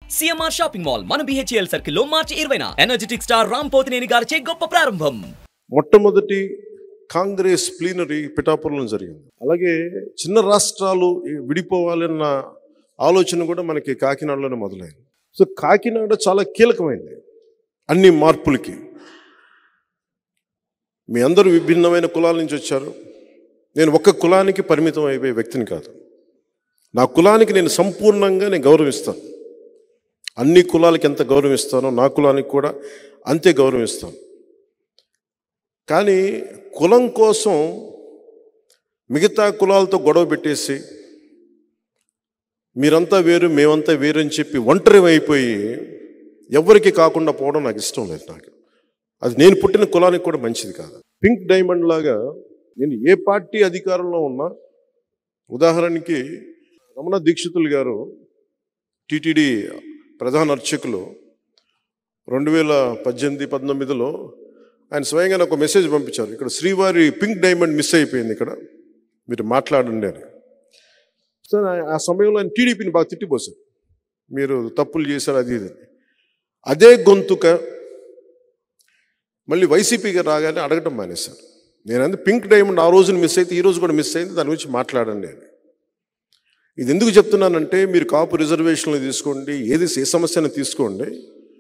CMR shopping mall మన BHEL circle లో మార్చి ఇరవైన ఎనర్జెటిక్ స్టార్ రామ్ పోతినేని గారిచే గొప్ప ప్రారంభం మొట్టమొదటి కాంగ్రెస్ ప్లీనరీ పిఠాపురంలో జరిగింది అలాగే చిన్న రాష్ట్రాలు విడిపోవాలన్న ఆలోచన కూడా మనకి కాకినాడలోనే మొదలైంది సో కాకినాడ చాలా కీలకమైంది అన్ని మార్పులకి మీ అందరూ విభిన్నమైన కులాల నుంచి వచ్చారు నేను ఒక్క కులానికి పరిమితం అయిపోయే వ్యక్తిని కాదు నా కులానికి నేను సంపూర్ణంగా నేను గౌరవిస్తాను అన్ని కులాలకి ఎంత గౌరవిస్తానో నా కులానికి కూడా అంతే గౌరవిస్తాను కానీ కులం కోసం మిగతా కులాలతో గొడవ పెట్టేసి మీరంతా వేరు మేమంతా వేరు అని చెప్పి ఒంటరి అయిపోయి ఎవరికి కాకుండా పోవడం నాకు ఇష్టం లేదు నాకు అది నేను పుట్టిన కులానికి కూడా మంచిది కాదు పింక్ డైమండ్ లాగా నేను ఏ పార్టీ అధికారంలో ఉన్నా ఉదాహరణకి రమణ దీక్షితులు గారు టిటిడి ప్రధాన అర్చకులు రెండు వేల పద్దెనిమిది పంతొమ్మిదిలో ఆయన స్వయంగా నాకు ఒక మెసేజ్ పంపించారు ఇక్కడ శ్రీవారి పింక్ డైమండ్ మిస్ అయిపోయింది ఇక్కడ మీరు మాట్లాడండి అని సో ఆ- ఆ సమయంలో ఆయన టీడీపీని బాగా తిట్టిపోశారు మీరు తప్పులు చేశారు అది ఇది అని. అదే గొంతుక మళ్ళీ వైసీపీగా రాగానే అడగటం మానేశారు నేను అందు పింక్ డైమండ్ ఆ రోజున మిస్ అయితే ఈ రోజు కూడా మిస్ అయింది దాని గురించి మాట్లాడండి అని ఇది ఎందుకు చెప్తున్నానంటే మీరు కాపు రిజర్వేషన్లు తీసుకోండి ఏది ఏ సమస్యను తీసుకోండి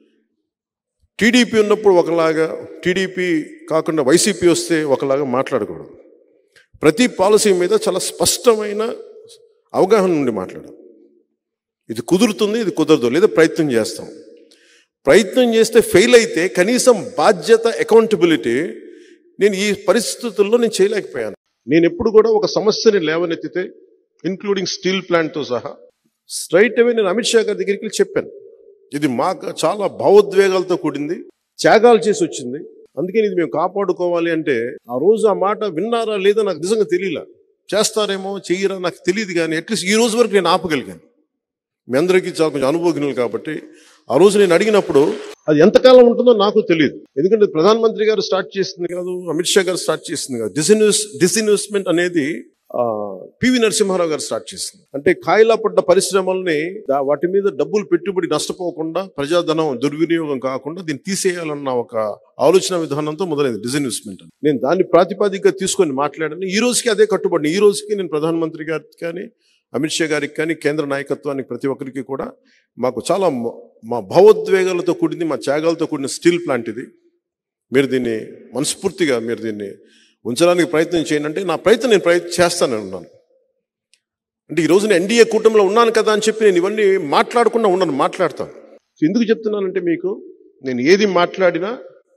టీడీపీ ఉన్నప్పుడు ఒకలాగా టీడీపీ కాకుండా వైసీపీ వస్తే ఒకలాగా మాట్లాడకూడదు ప్రతి పాలసీ మీద చాలా స్పష్టమైన అవగాహన నుండి మాట్లాడాలి ఇది కుదురుతుంది ఇది కుదరదు లేదా ప్రయత్నం చేస్తాం ప్రయత్నం చేస్తే ఫెయిల్ అయితే కనీసం బాధ్యత అకౌంటబిలిటీ నేను ఈ పరిస్థితుల్లో నేను చేయలేకపోయాను నేను ఎప్పుడు కూడా ఒక సమస్యని లేవనెత్తితే ఇన్క్లూడింగ్ స్టీల్ ప్లాంట్తో సహా స్ట్రైట్ అవే నేను అమిత్ షా గారి దగ్గరికి వెళ్ళి చెప్పాను ఇది మాకు చాలా భావోద్వేగాలతో కూడింది త్యాగాలు చేసి వచ్చింది అందుకని ఇది మేము కాపాడుకోవాలి అంటే ఆ రోజు ఆ మాట విన్నారా లేదా నాకు నిజంగా తెలియలా చేస్తారేమో చెయ్యరా నాకు తెలియదు కానీ అట్లీస్ట్ ఈ రోజు వరకు నేను ఆపగలిగాను మీ అందరికీ చాలా కొంచెం అనుభవజ్ఞులు కాబట్టి ఆ రోజు నేను అడిగినప్పుడు అది ఎంతకాలం ఉంటుందో నాకు తెలియదు ఎందుకంటే ప్రధానమంత్రి గారు స్టార్ట్ చేసింది కాదు అమిత్ షా గారు స్టార్ట్ చేసింది కాదు డిస్ఇన్వెస్ డిస్ఇన్వెస్ట్మెంట్ అనేది ఆ, పివి నరసింహారావు గారు స్టార్ట్ చేసింది అంటే కాయలా పడ్డ పరిశ్రమల్ని దా- వాటి మీద డబ్బులు పెట్టుబడి నష్టపోకుండా ప్రజాధనం దుర్వినియోగం కాకుండా దీన్ని తీసేయాలన్న ఒక ఆలోచన విధానంతో మొదలైంది డిస్ఇన్వెస్ట్మెంట్ అని నేను దాన్ని ప్రాతిపాదికగా తీసుకొని మాట్లాడాను ఈ రోజుకి అదే కట్టుబడి ఈ రోజుకి నేను ప్రధానమంత్రి గారికి కానీ అమిత్ షా గారికి కానీ కేంద్ర నాయకత్వానికి ప్రతి ఒక్కరికి కూడా మాకు చాలా మ- మా భావోద్వేగాలతో కూడింది మా త్యాగాలతో కూడిన స్టీల్ ప్లాంట్ ఇది మీరు దీన్ని మనస్ఫూర్తిగా మీరు దీన్ని ఉంచడానికి ప్రయత్నం చేయండి అంటే నా ప్రయత్నం నేను ప్రయత్నం చేస్తానని ఉన్నాను అంటే ఈ రోజున ఎన్డీఏ కూటమిలో ఉన్నాను కదా అని చెప్పి నేను ఇవన్నీ మాట్లాడకుండా ఉన్నాను మాట్లాడతాను సో ఎందుకు చెప్తున్నానంటే మీకు నేను ఏది మాట్లాడినా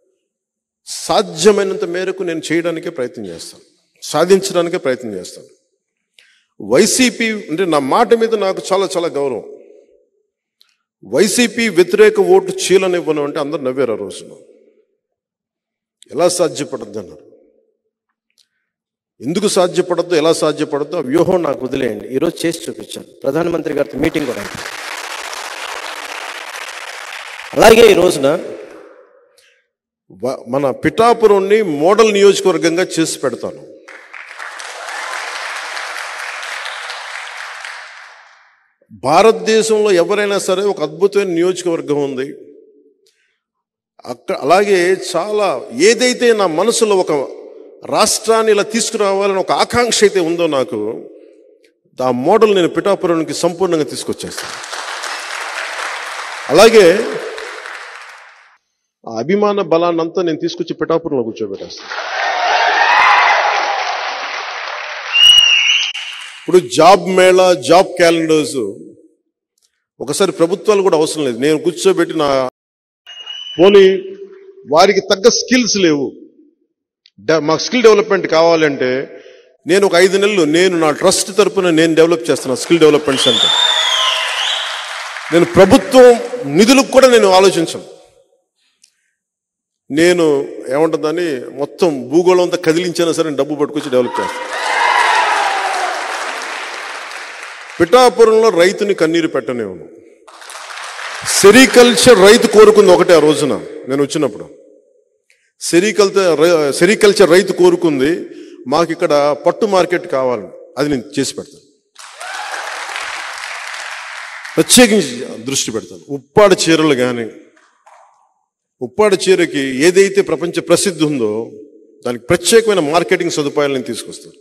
సాధ్యమైనంత మేరకు నేను చేయడానికే ప్రయత్నం చేస్తాను సాధించడానికే ప్రయత్నం చేస్తాను వైసీపీ అంటే నా మాట మీద నాకు చాలా చాలా గౌరవం వైసీపీ వ్యతిరేక ఓటు చీలనివ్వను అంటే అందరు నవ్వారు ఆ రోజున ఎలా సాధ్యపడద్దు అన్నారు ఎందుకు సాధ్యపడద్దు ఎలా సాధ్యపడద్దు ఆ వ్యూహం వ్యూహం నాకు వదిలేయండి ఈరోజు చేసి చూపించాను ప్రధానమంత్రి గారితో మీటింగ్ కూడా అయింది. అలాగే ఈ రోజున వ- మన పిఠాపురంని మోడల్ నియోజకవర్గంగా చేసి పెడతాను భారతదేశంలో ఎవరైనా సరే ఒక అద్భుతమైన నియోజకవర్గం ఉంది అక్కడ అలాగే చాలా ఏదైతే నా మనసులో ఒక రాష్ట్రాన్ని ఇలా తీసుకురావాలని ఒక ఆకాంక్ష అయితే ఉందో నాకు ఆ మోడల్ నేను పిఠాపురానికి సంపూర్ణంగా తీసుకొచ్చేస్తాను అలాగే ఆ అభిమాన బలాన్ని అంతా నేను తీసుకొచ్చి పిఠాపురంలో కూర్చోబెట్టేస్తాను ఇప్పుడు జాబ్ మేళా జాబ్ క్యాలెండర్స్ ఒకసారి ప్రభుత్వాలు కూడా అవసరం లేదు నేను కూర్చోబెట్టి నా పోనీ వారికి తగ్గ స్కిల్స్ లేవు డ- మాకు స్కిల్ డెవలప్మెంట్ కావాలంటే నేను ఒక ఐదు నెలలు నేను నా ట్రస్ట్ తరపున నేను డెవలప్ చేస్తున్నా స్కిల్ డెవలప్మెంట్ సెంటర్ నేను ప్రభుత్వం నిధులకు కూడా నేను ఆలోచించను నేను ఏమంటుందని మొత్తం భూగోళం అంతా కదిలించినా సరే డబ్బు పట్టుకొచ్చి డెవలప్ చేస్తాను పిఠాపురంలో రైతుని కన్నీరు పెట్టనివ్వను సెరికల్చర్ రైతు కోరుకుంది ఒకటే ఆ రోజున నేను వచ్చినప్పుడు సెరికల్చర్ సెరికల్చర్ రైతు కోరుకుంది మాకు ఇక్కడ పట్టు మార్కెట్ కావాలని అది నేను చేసి పెడతాను ప్రత్యేకించి దృష్టి పెడతాను ఉప్పాడ చీరలు కానీ ఉప్పాడ చీరకి ఏదైతే ప్రపంచ ప్రసిద్ధి ఉందో దానికి ప్రత్యేకమైన మార్కెటింగ్ సదుపాయాలు నేను తీసుకొస్తాను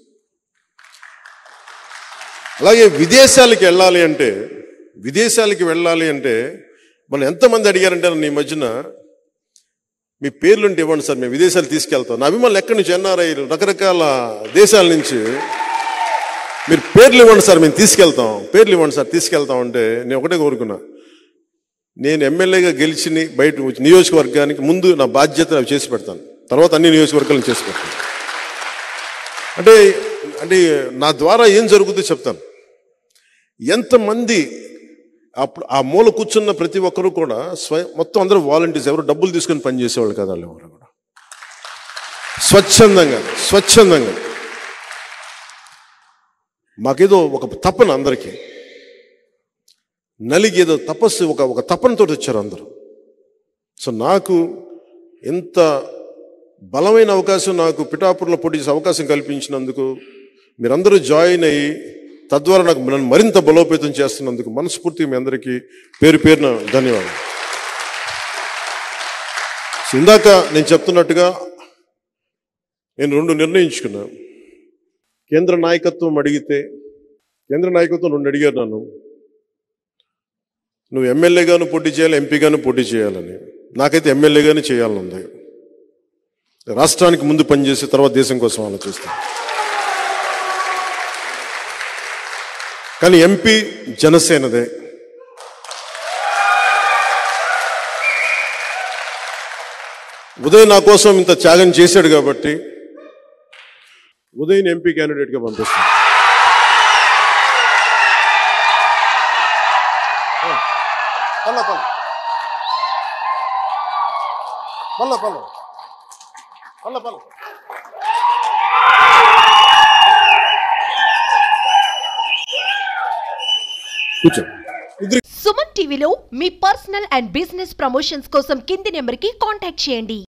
అలాగే విదేశాలకి వెళ్ళాలి అంటే విదేశాలకి వెళ్ళాలి అంటే మనం ఎంతమంది అడిగారంటే నన్ను ఈ మధ్యన మీ పేర్లు ఉంటే ఇవ్వండి సార్ మేము విదేశాలు తీసుకెళ్తాం నా అభిమానులు ఎక్కడి నుంచి ఎన్ఆర్ఐ రకరకాల దేశాల నుంచి మీరు పేర్లు ఇవ్వండి సార్ మేము తీసుకెళ్తాం పేర్లు ఇవ్వండి సార్ తీసుకెళ్తాం అంటే నేను ఒకటే కోరుకున్నా నేను ఎమ్మెల్యేగా గెలిచి బయట వచ్చి నియోజకవర్గానికి ముందు నా బాధ్యత అవి చేసి పెడతాను తర్వాత అన్ని నియోజకవర్గాలను చేసి పెడతాను అంటే అంటే నా ద్వారా ఏం జరుగుతుందో చెప్తాను ఎంతమంది అప్పుడు ఆ మూల కూర్చున్న ప్రతి ఒక్కరు కూడా స్వయం మొత్తం అందరూ వాలంటీర్స్ ఎవరు డబ్బులు తీసుకొని పనిచేసేవాళ్ళు కదా వాళ్ళు ఎవరు కూడా స్వచ్ఛందంగా స్వచ్ఛందంగా మాకేదో ఒక తపన అందరికీ నలిగి ఏదో తపస్సు ఒక ఒక తపనతో వచ్చారు అందరూ సో నాకు ఎంత బలమైన అవకాశం నాకు పిఠాపురంలో పోటీ చేసే అవకాశం కల్పించినందుకు మీరందరూ జాయిన్ అయ్యి తద్వారా నాకు నన్ను మరింత బలోపేతం చేస్తున్నందుకు మనస్ఫూర్తిగా మీ అందరికీ పేరు పేరున ధన్యవాదాలు సో ఇందాక నేను చెప్తున్నట్టుగా నేను రెండు నిర్ణయించుకున్నా కేంద్ర నాయకత్వం అడిగితే కేంద్ర నాయకత్వం రెండు అడిగారు నన్ను నువ్వు ఎమ్మెల్యేగాను పోటీ చేయాలి ఎంపీగాను పోటీ చేయాలని నాకైతే ఎమ్మెల్యేగానే చేయాలని ఉంది రాష్ట్రానికి ముందు పనిచేసి తర్వాత దేశం కోసం ఆలోచిస్తాను కానీ ఎంపీ జనసేనదే ఉదయ్ నా కోసం ఇంత త్యాగం చేశాడు కాబట్టి ఉదయ్ని ఎంపీ క్యాండిడేట్గా పంపిస్తాను పల్ల పల్ల పల్ల పల్ల పల్ల పల్ల కూర్చో ఇద్దరు సుమన్ టీవీలో మీ పర్సనల్ అండ్ బిజినెస్ ప్రమోషన్స్ కోసం కింది నెంబర్కి కాంటాక్ట్ చేయండి